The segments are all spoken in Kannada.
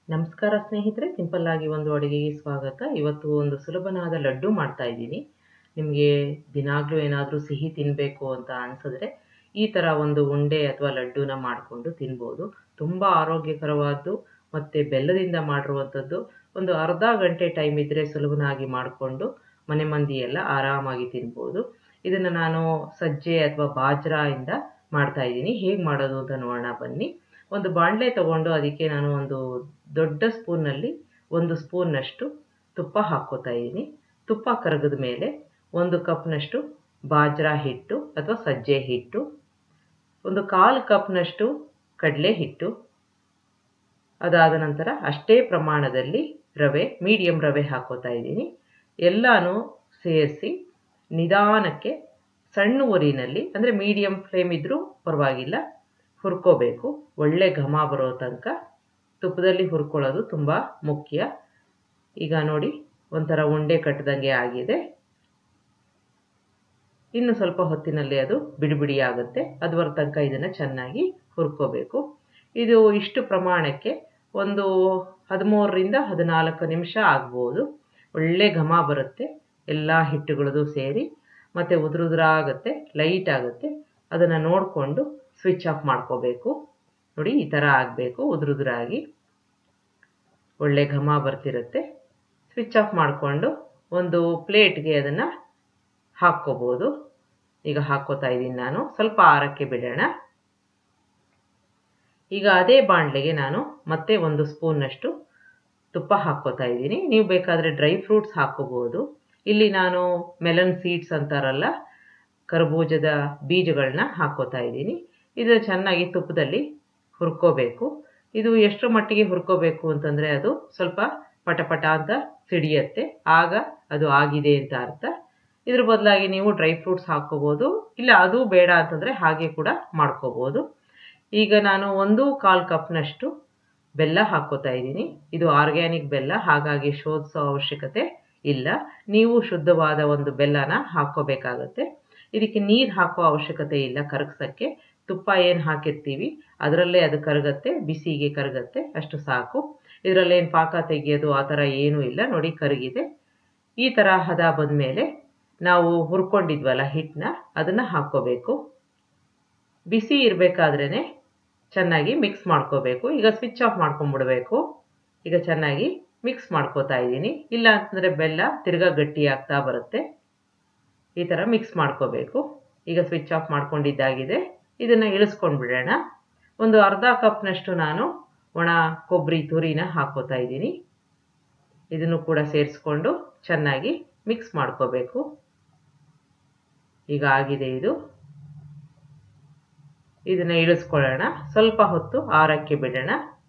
ನಮಸ್ಕಾರ ಸ್ನೇಹಿತರೆ ಸಿಂಪಲ್ ಆಗಿ ಒಂದು ಅಡುಗೆಗೆ ಸ್ವಾಗತ ಇವತ್ತು ಒಂದು ಸುಲಭನಾದ ಲಡ್ಡು ಮಾಡ್ತಾ ಇದ್ದೀನಿ ನಿಮಗೆ ದಿನಾಗಲೂ ಏನಾದರೂ ಸಿಹಿ ತಿನ್ನಬೇಕು ಅಂತ ಅನಿಸಿದ್ರೆ ಈ ಥರ ಒಂದು ಉಂಡೆ ಅಥವಾ ಲಡ್ಡುನ ಮಾಡಿಕೊಂಡು ತಿನ್ಬೋದು ತುಂಬ ಆರೋಗ್ಯಕರವಾದ್ದು ಮತ್ತು ಬೆಲ್ಲದಿಂದ ಮಾಡಿರುವಂಥದ್ದು ಒಂದು ಅರ್ಧ ಗಂಟೆ ಟೈಮ್ ಇದ್ದರೆ ಸುಲಭನಾಗಿ ಮಾಡಿಕೊಂಡು ಮನೆ ಮಂದಿ ಎಲ್ಲ ಆರಾಮಾಗಿ ತಿನ್ಬೋದು ಇದನ್ನು ನಾನು ಸಜ್ಜೆ ಅಥವಾ ಬಾಜ್ರಾಯಿಂದ ಮಾಡ್ತಾ ಇದ್ದೀನಿ ಹೇಗೆ ಮಾಡೋದು ಅಂತ ನೋಡೋಣ ಬನ್ನಿ ಒಂದು ಬಾಣಲೆ ತಗೊಂಡು ಅದಕ್ಕೆ ನಾನು ಒಂದು ದೊಡ್ಡ ಸ್ಪೂನ್ನಲ್ಲಿ ಒಂದು ಸ್ಪೂನ್ನಷ್ಟು ತುಪ್ಪ ಹಾಕ್ಕೋತಾ ಇದ್ದೀನಿ ತುಪ್ಪ ಕರಗಿದ ಮೇಲೆ ಒಂದು ಕಪ್ನಷ್ಟು ಬಾಜ್ರಾ ಹಿಟ್ಟು ಅಥವಾ ಸಜ್ಜೆ ಹಿಟ್ಟು ಒಂದು ಕಾಲು ಕಪ್ನಷ್ಟು ಕಡಲೆ ಹಿಟ್ಟು ಅದಾದ ನಂತರ ಅಷ್ಟೇ ಪ್ರಮಾಣದಲ್ಲಿ ರವೆ ಮೀಡಿಯಮ್ ರವೆ ಹಾಕೋತಾ ಇದ್ದೀನಿ ಎಲ್ಲನೂ ಸೇರಿಸಿ ನಿಧಾನಕ್ಕೆ ಸಣ್ಣ ಉರಿನಲ್ಲಿ ಅಂದರೆ ಮೀಡಿಯಮ್ ಫ್ಲೇಮ್ ಇದ್ದರೂ ಪರವಾಗಿಲ್ಲ ಹುರ್ಕೋಬೇಕು ಒಳ್ಳೆ ಘಮ ಬರೋ ತನಕ ತುಪ್ಪದಲ್ಲಿ ಹುರ್ಕೊಳ್ಳೋದು ತುಂಬ ಮುಖ್ಯ ಈಗ ನೋಡಿ ಒಂಥರ ಉಂಡೆ ಕಟ್ಟದಂಗೆ ಆಗಿದೆ ಇನ್ನು ಸ್ವಲ್ಪ ಹೊತ್ತಿನಲ್ಲಿ ಅದು ಬಿಡಿ ಬಿಡಿ ಆಗುತ್ತೆ ಅದುವರ ತನಕ ಇದನ್ನು ಚೆನ್ನಾಗಿ ಹುರ್ಕೋಬೇಕು ಇದು ಇಷ್ಟು ಪ್ರಮಾಣಕ್ಕೆ ಒಂದು ಹದಿಮೂರರಿಂದ ಹದಿನಾಲ್ಕು ನಿಮಿಷ ಆಗ್ಬೋದು ಒಳ್ಳೆ ಘಮ ಬರುತ್ತೆ ಎಲ್ಲ ಹಿಟ್ಟುಗಳದು ಸೇರಿ ಮತ್ತು ಉದುರುದ್ರ ಆಗುತ್ತೆ ಲೈಟ್ ಆಗುತ್ತೆ ಅದನ್ನು ನೋಡಿಕೊಂಡು ಸ್ವಿಚ್ ಆಫ್ ಮಾಡ್ಕೋಬೇಕು ನೋಡಿ ಈ ಥರ ಆಗಬೇಕು ಉದುರುದ್ರಾಗಿ ಒಳ್ಳೆ ಘಮ ಬರ್ತಿರುತ್ತೆ ಸ್ವಿಚ್ ಆಫ್ ಮಾಡಿಕೊಂಡು ಒಂದು ಪ್ಲೇಟ್ಗೆ ಅದನ್ನು ಹಾಕ್ಕೋಬೋದು ಈಗ ಹಾಕ್ಕೋತಾ ಇದ್ದೀನಿ ನಾನು ಸ್ವಲ್ಪ ಆರಕ್ಕೆ ಬಿಡೋಣ ಈಗ ಅದೇ ಬಾಣಲೆಗೆ ನಾನು ಮತ್ತೆ ಒಂದು ಸ್ಪೂನ್ನಷ್ಟು ತುಪ್ಪ ಹಾಕ್ಕೋತಾ ಇದ್ದೀನಿ ನೀವು ಬೇಕಾದರೆ ಡ್ರೈ ಫ್ರೂಟ್ಸ್ ಹಾಕ್ಕೋಬೋದು ಇಲ್ಲಿ ನಾನು ಮೆಲನ್ ಸೀಡ್ಸ್ ಅಂತಾರಲ್ಲ ಕರ್ಬೂಜದ ಬೀಜಗಳನ್ನ ಹಾಕ್ಕೋತಾ ಇದ್ದೀನಿ ಇದು ಚೆನ್ನಾಗಿ ತುಪ್ಪದಲ್ಲಿ ಹುರ್ಕೋಬೇಕು ಇದು ಎಷ್ಟು ಮಟ್ಟಿಗೆ ಹುರ್ಕೋಬೇಕು ಅಂತಂದರೆ ಅದು ಸ್ವಲ್ಪ ಪಟಪಟ ಅಂತ ಸಿಡಿಯತ್ತೆ ಆಗ ಅದು ಆಗಿದೆ ಅಂತ ಅರ್ಥ ಇದ್ರ ಬದಲಾಗಿ ನೀವು ಡ್ರೈ ಫ್ರೂಟ್ಸ್ ಹಾಕ್ಕೋಬೋದು ಇಲ್ಲ ಅದು ಬೇಡ ಅಂತಂದರೆ ಹಾಗೆ ಕೂಡ ಮಾಡ್ಕೋಬೋದು ಈಗ ನಾನು ಒಂದು ಕಾಲು ಕಪ್ನಷ್ಟು ಬೆಲ್ಲ ಹಾಕ್ಕೋತಾ ಇದ್ದೀನಿ ಇದು ಆರ್ಗ್ಯಾನಿಕ್ ಬೆಲ್ಲ ಹಾಗಾಗಿ ಶೋಧಿಸೋ ಅವಶ್ಯಕತೆ ಇಲ್ಲ ನೀವು ಶುದ್ಧವಾದ ಒಂದು ಬೆಲ್ಲನ ಹಾಕ್ಕೋಬೇಕಾಗತ್ತೆ ಇದಕ್ಕೆ ನೀರು ಹಾಕೋ ಅವಶ್ಯಕತೆ ಇಲ್ಲ ಕರಗ್ಸೋಕ್ಕೆ ತುಪ್ಪ ಏನು ಹಾಕಿರ್ತೀವಿ ಅದರಲ್ಲೇ ಅದು ಕರಗತ್ತೆ ಬಿಸಿಗೆ ಕರಗತ್ತೆ ಅಷ್ಟು ಸಾಕು ಇದರಲ್ಲೇನು ಪಾಕ ತೆಗೆಯೋದು ಆ ಥರ ಏನೂ ಇಲ್ಲ ನೋಡಿ ಕರಗಿದೆ ಈ ಥರ ಹದ ಬಂದಮೇಲೆ ನಾವು ಹುರ್ಕೊಂಡಿದ್ವಲ್ಲ ಹಿಟ್ಟನ್ನ ಅದನ್ನು ಹಾಕ್ಕೋಬೇಕು ಬಿಸಿ ಇರಬೇಕಾದ್ರೇ ಚೆನ್ನಾಗಿ ಮಿಕ್ಸ್ ಮಾಡ್ಕೋಬೇಕು ಈಗ ಸ್ವಿಚ್ ಆಫ್ ಮಾಡ್ಕೊಂಬಿಡ್ಬೇಕು ಈಗ ಚೆನ್ನಾಗಿ ಮಿಕ್ಸ್ ಮಾಡ್ಕೋತಾ ಇದ್ದೀನಿ ಇಲ್ಲ ಅಂತಂದರೆ ಬೆಲ್ಲ ತಿರ್ಗಾ ಗಟ್ಟಿ ಆಗ್ತಾ ಬರುತ್ತೆ ಈ ಥರ ಮಿಕ್ಸ್ ಮಾಡ್ಕೋಬೇಕು ಈಗ ಸ್ವಿಚ್ ಆಫ್ ಮಾಡ್ಕೊಂಡಿದ್ದಾಗಿದೆ ಇದನ್ನು ಇಳಿಸ್ಕೊಂಡು ಬಿಡೋಣ ಒಂದು ಅರ್ಧ ಕಪ್ನಷ್ಟು ನಾನು ಒಣ ಕೊಬ್ಬರಿ ತುರಿನ ಹಾಕ್ಕೋತಾ ಇದ್ದೀನಿ ಇದನ್ನು ಕೂಡ ಸೇರಿಸ್ಕೊಂಡು ಚೆನ್ನಾಗಿ ಮಿಕ್ಸ್ ಮಾಡ್ಕೋಬೇಕು ಈಗ ಆಗಿದೆ ಇದು ಇದನ್ನು ಇಳಿಸ್ಕೊಳ್ಳೋಣ ಸ್ವಲ್ಪ ಹೊತ್ತು ಆರಕ್ಕೆ ಬಿಡೋಣ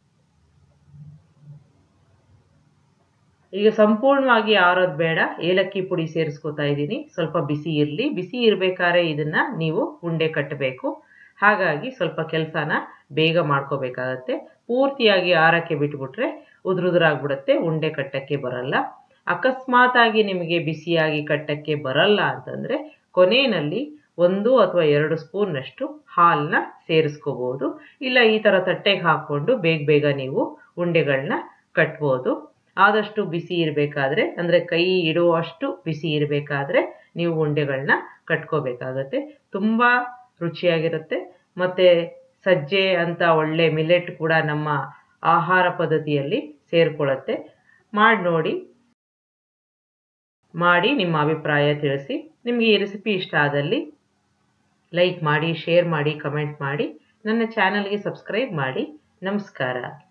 ಈಗ ಸಂಪೂರ್ಣವಾಗಿ ಆರೋದು ಬೇಡ ಏಲಕ್ಕಿ ಪುಡಿ ಸೇರಿಸ್ಕೊತಾ ಇದ್ದೀನಿ ಸ್ವಲ್ಪ ಬಿಸಿ ಇರಲಿ ಬಿಸಿ ಇರಬೇಕಾದ್ರೆ ಇದನ್ನು ನೀವು ಉಂಡೆ ಕಟ್ಟಬೇಕು ಹಾಗಾಗಿ ಸ್ವಲ್ಪ ಕೆಲಸನ ಬೇಗ ಮಾಡ್ಕೋಬೇಕಾಗತ್ತೆ ಪೂರ್ತಿಯಾಗಿ ಆರಕ್ಕೆ ಬಿಟ್ಬಿಟ್ರೆ ಉದುರುದುರಾಗ್ಬಿಡುತ್ತೆ ಉಂಡೆ ಕಟ್ಟಕ್ಕೆ ಬರಲ್ಲ ಅಕಸ್ಮಾತಾಗಿ ನಿಮಗೆ ಬಿಸಿಯಾಗಿ ಕಟ್ಟಕ್ಕೆ ಬರಲ್ಲ ಅಂತಂದರೆ ಕೊನೆಯಲ್ಲಿ ಒಂದು ಅಥವಾ ಎರಡು ಸ್ಪೂನ್ನಷ್ಟು ಹಾಲನ್ನ ಸೇರಿಸ್ಕೋಬೋದು ಇಲ್ಲ ಈ ಥರ ತಟ್ಟೆಗೆ ಹಾಕ್ಕೊಂಡು ಬೇಗ ಬೇಗ ನೀವು ಉಂಡೆಗಳನ್ನ ಕಟ್ಬೋದು ಆದಷ್ಟು ಬಿಸಿ ಇರಬೇಕಾದ್ರೆ ಅಂದರೆ ಕೈ ಇಡುವಷ್ಟು ಬಿಸಿ ಇರಬೇಕಾದ್ರೆ ನೀವು ಉಂಡೆಗಳನ್ನ ಕಟ್ಕೋಬೇಕಾಗತ್ತೆ ತುಂಬ ರುಚಿಯಾಗಿರುತ್ತೆ ಮತ್ತು ಸಜ್ಜೆ ಅಂತ ಒಳ್ಳೆ ಮಿಲೆಟ್ ಕೂಡ ನಮ್ಮ ಆಹಾರ ಪದ್ಧತಿಯಲ್ಲಿ ಸೇರಿಕೊಳ್ಳುತ್ತೆ ಮಾಡಿ ನೋಡಿ ಮಾಡಿ ನಿಮ್ಮ ಅಭಿಪ್ರಾಯ ತಿಳಿಸಿ ನಿಮಗೆ ಈ ರೆಸಿಪಿ ಇಷ್ಟ ಆದಲ್ಲಿ ಲೈಕ್ ಮಾಡಿ ಶೇರ್ ಮಾಡಿ ಕಮೆಂಟ್ ಮಾಡಿ ನನ್ನ ಚಾನಲ್ಗೆ ಸಬ್ಸ್ಕ್ರೈಬ್ ಮಾಡಿ ನಮಸ್ಕಾರ